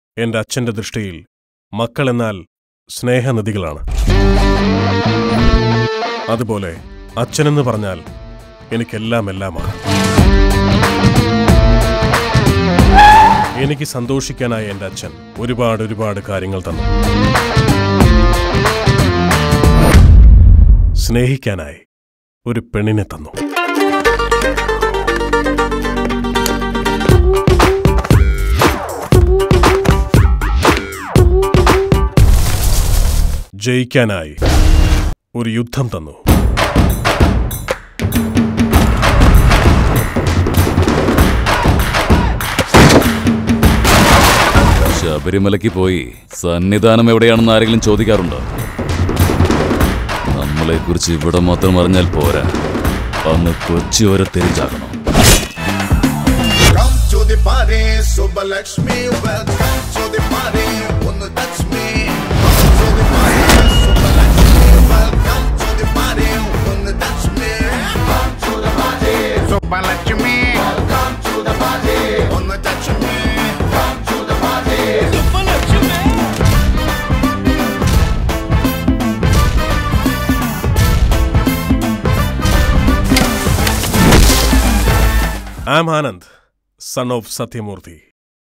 എന്റെ അച്ഛന്റെ ദൃഷ്ടിയിൽ മക്കളെന്നാൽ സ്നേഹനദികളാണ് അതുപോലെ അച്ഛനെന്ന് പറഞ്ഞാൽ എനിക്കെല്ലാം എല്ലാമാണ് എനിക്ക് സന്തോഷിക്കാനായ എന്റെ അച്ഛൻ ഒരുപാട് ഒരുപാട് കാര്യങ്ങൾ തന്നു സ്നേഹിക്കാനായി ഒരു പെണ്ണിനെ തന്നു ജയിക്കാനായി ഒരു യുദ്ധം തന്നു ശബരിമലയ്ക്ക് പോയി സന്നിധാനം എവിടെയാണെന്ന് ആരെങ്കിലും ചോദിക്കാറുണ്ടോ നമ്മളെക്കുറിച്ച് ഇവിടെ മാത്രം അറിഞ്ഞാൽ പോരാ അന്ന് കൊച്ചി വരെ തിരിച്ചാകണം Come to the party, Subbalakshmi. Welcome to the party. Wanna touch me? Come to the party, Subbalakshmi. Welcome to the party. Wanna touch me? Come to the party, Subbalakshmi. Welcome to the party. Wanna touch me? Come to the party, Subbalakshmi. Am Anand son of Sathyamurthy